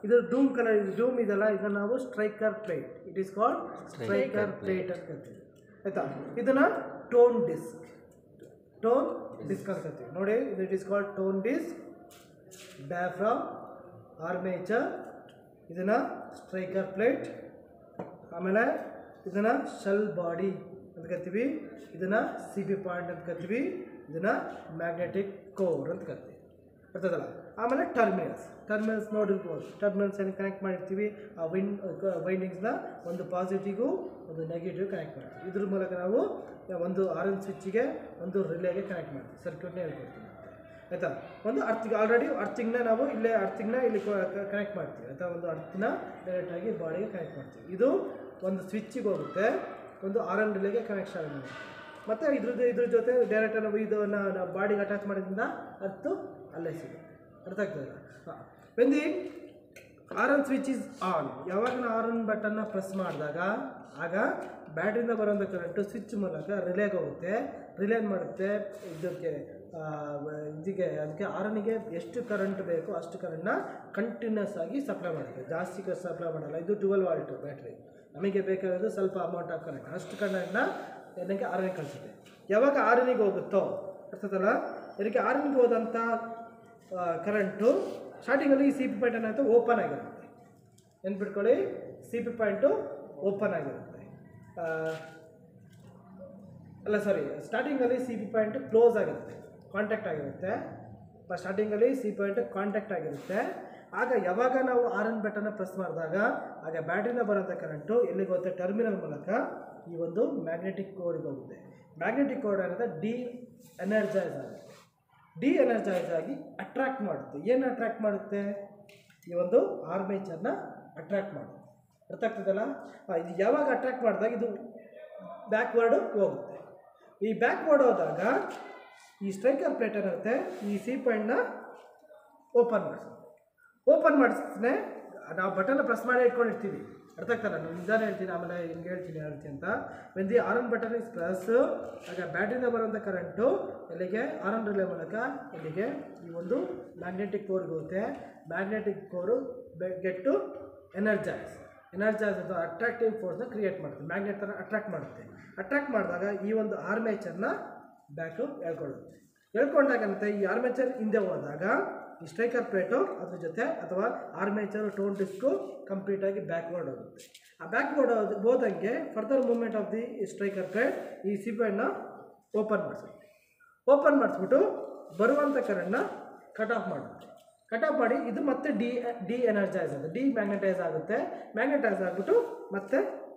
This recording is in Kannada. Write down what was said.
ಇದು ಡೂಮ್ ಕಲರ್ ಡೂಮ್ ಇದೆಲ್ಲ ಇದನ್ನ ನಾವು striker plate it is called striker plate ಅಂತ ಕರಿತೀವಿ ಆಯ್ತಾ ಇದನ್ನ ಟೋನ್ ಡಿಸ್ಕ್ ಟೋನ್ ಡಿಸ್ಕ್ ಅಂತ ಕರಿತೀವಿ ನೋಡಿ ಇದು it is called tone disc diaphragm armature ಇದನ್ನ ಸ್ಟ್ರೈಕರ್ ಪ್ಲೇಟ್ ಆಮೇಲೆ ಇದನ್ನ ಶೆಲ್ ಬಾಡಿ ಅಂತ ಕರಿತೀವಿ ಇದನ್ನ ಸಿ ಪಿ ಪಾಯಿಂಟ್ ಅಂತ ಕರಿತೀವಿ ಇದನ್ನ ಮ್ಯಾಗ್ನೆಟಿಕ್ ಕೋರ್ ಅಂತ ಕರಿತೀವಿ ಬರ್ತದಲ್ಲ ಆಮೇಲೆ ಟರ್ಮಿನಲ್ಸ್ ಟರ್ಮಿನಲ್ಸ್ ನೋಡಿರ್ಬೋದು ಟರ್ಮಿನಲ್ಸ್ ಏನು ಕನೆಕ್ಟ್ ಮಾಡಿರ್ತೀವಿ ಆ ವೈನ್ ವೈಂಡಿಂಗ್ಸ್ನ ಒಂದು ಪಾಸಿಟಿವ್ಗೂ ಒಂದು ನೆಗೆಟಿವ್ ಕನೆಕ್ಟ್ ಮಾಡ್ತೀವಿ ಇದ್ರ ಮೂಲಕ ನಾವು ಒಂದು ಆರೆಂಜ್ ಸ್ವಿಚ್ಗೆ ಒಂದು ರಿಲೇಗೆ ಕನೆಕ್ಟ್ ಮಾಡ್ತೀವಿ ಸರ್ಕ್ಯೂಟ್ನ ಹೇಳ್ಕೊಡ್ತೀವಿ ಆಯಿತಾ ಒಂದು ಅರ್ತಿಗೆ ಆಲ್ರೆಡಿ ಅರ್ತಿಂಗ್ನ ನಾವು ಇಲ್ಲೇ ಅರ್ತಿಂಗ್ನ ಇಲ್ಲಿ ಕನೆಕ್ಟ್ ಮಾಡ್ತೀವಿ ಆಯಿತಾ ಒಂದು ಅರ್ತಿನ ಡೈರೆಕ್ಟಾಗಿ ಬಾಡಿಗೆ ಕನೆಕ್ಟ್ ಮಾಡ್ತೀವಿ ಇದು ಒಂದು ಸ್ವಿಚ್ಚಿಗೆ ಹೋಗುತ್ತೆ ಒಂದು ಆರ್ ಎನ್ ರಿಲೇಗೆ ಕನೆಕ್ಷನ್ ಆಗುತ್ತೆ ಮತ್ತು ಇದ್ರದ್ದು ಇದ್ರ ಜೊತೆ ಡೈರೆಕ್ಟ್ ನಾವು ಇದನ್ನು ನಾವು ಬಾಡಿಗೆ ಅಟ್ಯಾಚ್ ಮಾಡೋದ್ರಿಂದ ಅರ್ತು ಅಲ್ಲೇ ಸಿಗುತ್ತೆ ಅರ್ಥ ಆಗ್ತದಲ್ಲ ಹಾಂ when the R N switch is on ಯಾವಾಗ ನಾವು ಆರ್ ಎನ್ ಬಟನ್ನ ಪ್ರೆಸ್ ಮಾಡಿದಾಗ ಆಗ ಬ್ಯಾಟ್ರಿಯಿಂದ ಬರೋಂಥ ಕರೆಂಟು ಸ್ವಿಚ್ ಮೂಲಕ ರಿಲೇಗೆ ಹೋಗುತ್ತೆ ರಿಲೇ ಮಾಡುತ್ತೆ ಇದಕ್ಕೆ ಆ, ಇದಕ್ಕೆ ಅದಕ್ಕೆ ಆರನಿಗೆ ಎಷ್ಟು ಕರೆಂಟ್ ಬೇಕೋ ಅಷ್ಟು ಕರೆಂಟ್ನ ಕಂಟಿನ್ಯೂಸ್ ಆಗಿ ಸಪ್ಲೈ ಮಾಡುತ್ತೆ ಜಾಸ್ತಿ ಸಪ್ಲೈ ಮಾಡಲ್ಲ ಇದು ಟ್ವೆಲ್ ವಾಲ್ಟು ಬ್ಯಾಟ್ರಿ ನಮಗೆ ಬೇಕಾಗಿರೋದು ಸ್ವಲ್ಪ ಅಮೌಂಟ್ ಆಫ್ ಕರೆಂಟ್ ಅಷ್ಟು ಕರೆಂಟ್ನ ಏನಕ್ಕೆ ಆರನಿಗೆ ಕಳಿಸುತ್ತೆ ಯಾವಾಗ ಆರನಿಗೆ ಹೋಗುತ್ತೋ ಅರ್ಥದಲ್ಲ ಇದಕ್ಕೆ ಆರನಿಗೆ ಹೋದಂಥ ಕರೆಂಟು ಸ್ಟಾರ್ಟಿಂಗಲ್ಲಿ ಸಿ ಪಿ ಪಾಯಿಂಟ್ ಏನಾಯ್ತು ಓಪನ್ ಆಗಿರುತ್ತೆ ನೆನ್ಪಿಟ್ಕೊಳ್ಳಿ ಸಿ ಪಿ ಪಾಯಿಂಟು ಓಪನ್ ಆಗಿರುತ್ತೆ ಆ, ಅಲ್ಲ ಸಾರಿ ಸ್ಟಾರ್ಟಿಂಗಲ್ಲಿ ಸಿ ಪಿ ಪಾಯಿಂಟ್ ಕ್ಲೋಸ್ ಆಗಿರುತ್ತೆ ಕಾಂಟ್ಯಾಕ್ಟ್ ಆಗಿರುತ್ತೆ ಸ್ಟಾರ್ಟಿಂಗಲ್ಲಿ ಸಿ ಪಾಯಿಂಟ್ ಕಾಂಟ್ಯಾಕ್ಟ್ ಆಗಿರುತ್ತೆ ಆಗ ಯಾವಾಗ ನಾವು ಆರ್ ಎನ್ ಬಟನ್ನ ಪ್ರೆಸ್ ಮಾಡಿದಾಗ ಆಗ ಬ್ಯಾಟ್ರಿಯಿಂದ ಬರೋಂಥ ಕರೆಂಟು ಎಲ್ಲಿಗೆ ಹೋಗುತ್ತೆ ಟರ್ಮಿನಲ್ ಮೂಲಕ ಈ ಒಂದು ಮ್ಯಾಗ್ನೆಟಿಕ್ ಕೋಡ್ಗೆ ಹೋಗುತ್ತೆ ಮ್ಯಾಗ್ನೆಟಿಕ್ ಕೋಡ್ ಅನ್ನೋದು ಡಿ ಎನರ್ಜೈಸ್ ಆಗುತ್ತೆ ಡಿ ಎನರ್ಜೈಸ್ ಆಗಿ ಅಟ್ರಾಕ್ಟ್ ಮಾಡುತ್ತೆ ಏನು ಅಟ್ರಾಕ್ಟ್ ಮಾಡುತ್ತೆ ಈ ಒಂದು ಆರ್ಮೇಚರ್ನ ಅಟ್ರಾಕ್ಟ್ ಮಾಡುತ್ತೆ ಅರ್ಥ ಆಗ್ತದಲ್ಲ ಆ, ಇದು ಯಾವಾಗ ಅಟ್ರಾಕ್ಟ್ ಮಾಡಿದಾಗ ಇದು ಬ್ಯಾಕ್ವರ್ಡು ಹೋಗುತ್ತೆ ಈ ಬ್ಯಾಕ್ವರ್ಡ್ ಹೋದಾಗ ಈ ಸ್ಟ್ರೈಕರ್ ಪ್ಲೇಟ್ ಏನಿರುತ್ತೆ ಈ ಸಿ ಪಾಯಿಂಟ್ನ ಓಪನ್ ಮಾಡಿಸುತ್ತೆ ಓಪನ್ ಮಾಡಿಸ್ತಾನೆ ನಾವು ಬಟನ್ನ ಪ್ರೆಸ್ ಮಾಡಿ ಇಟ್ಕೊಂಡಿರ್ತೀವಿ ಅರ್ಥ ಆಗ್ತಲ್ಲ ನಾನು ನಿಧಾನ ಹೇಳ್ತೀನಿ ಆಮೇಲೆ ಹಿಂಗೆ ಹೇಳ್ತೀನಿ ಯಾವ ರೀತಿ ಅಂತ ವೆನ್ ದಿ ಆರನ್ ಬಟನ್ ಇಸ್ ಪ್ಲಸ್ ಆಗ ಬ್ಯಾಟ್ರಿಯಿಂದ ಬರುವಂಥ ಕರೆಂಟು ಎಲ್ಲಿಗೆ ಆರನ್ ರಿಲೇ ಮೂಲಕ ಇಲ್ಲಿಗೆ ಈ ಒಂದು ಮ್ಯಾಗ್ನೆಟಿಕ್ ಕೋರ್ಗೆ ಹೋಗುತ್ತೆ magnetic core get to energise energise ಅಥವಾ ಅಟ್ರಾಕ್ಟಿವ್ ಫೋರ್ಸ್ನ ಕ್ರಿಯೇಟ್ ಮಾಡುತ್ತೆ ಮ್ಯಾಗ್ನೆಟ್ ಥರ ಅಟ್ರಾಕ್ಟ್ ಮಾಡುತ್ತೆ ಅಟ್ರಾಕ್ಟ್ ಮಾಡಿದಾಗ ಈ ಒಂದು ಆರ್ಮೇಚರ್ನ ಬ್ಯಾಕು ಎಳ್ಕೊಳ್ಳುತ್ತೆ ಎಳ್ಕೊಂಡಾಗಂತೆ ಈ ಆರ್ಮೇಚರ್ ಹಿಂದೆ ಹೋದಾಗ ಈ ಸ್ಟ್ರೈಕರ್ ಪ್ಲೇಟು ಅದ್ರ ಜೊತೆ ಅಥವಾ ಆರ್ಮೇಚರ್ ಟೋನ್ ಡಿಸ್ಕು ಕಂಪ್ಲೀಟಾಗಿ ಬ್ಯಾಕ್ವರ್ಡ್ ಹೋಗುತ್ತೆ ಆ ಬ್ಯಾಕ್ವರ್ಡ್ ಹೋದಂಗೆ further movement of the striker plate ಈ ಸಿಪೆಣ್ಣ ಓಪನ್ ಮಾಡಿಸುತ್ತೆ ಓಪನ್ ಮಾಡಿಸ್ಬಿಟ್ಟು ಬರುವಂಥ ಕರೆಂಟ್ನ ಕಟ್ ಆಫ್ ಮಾಡುತ್ತೆ ಕಟ್ ಆಫ್ ಮಾಡಿ ಇದು ಮತ್ತೆ ಡಿ ಡಿ ಎನರ್ಜೈಸ್ ಆಗುತ್ತೆ ಡಿ ಮ್ಯಾಗ್ನೆಟೈಸ್ ಆಗುತ್ತೆ ಮ್ಯಾಗ್ನೆಟೈಸ್ ಆಗಿಬಿಟ್ಟು ಮತ್ತೆ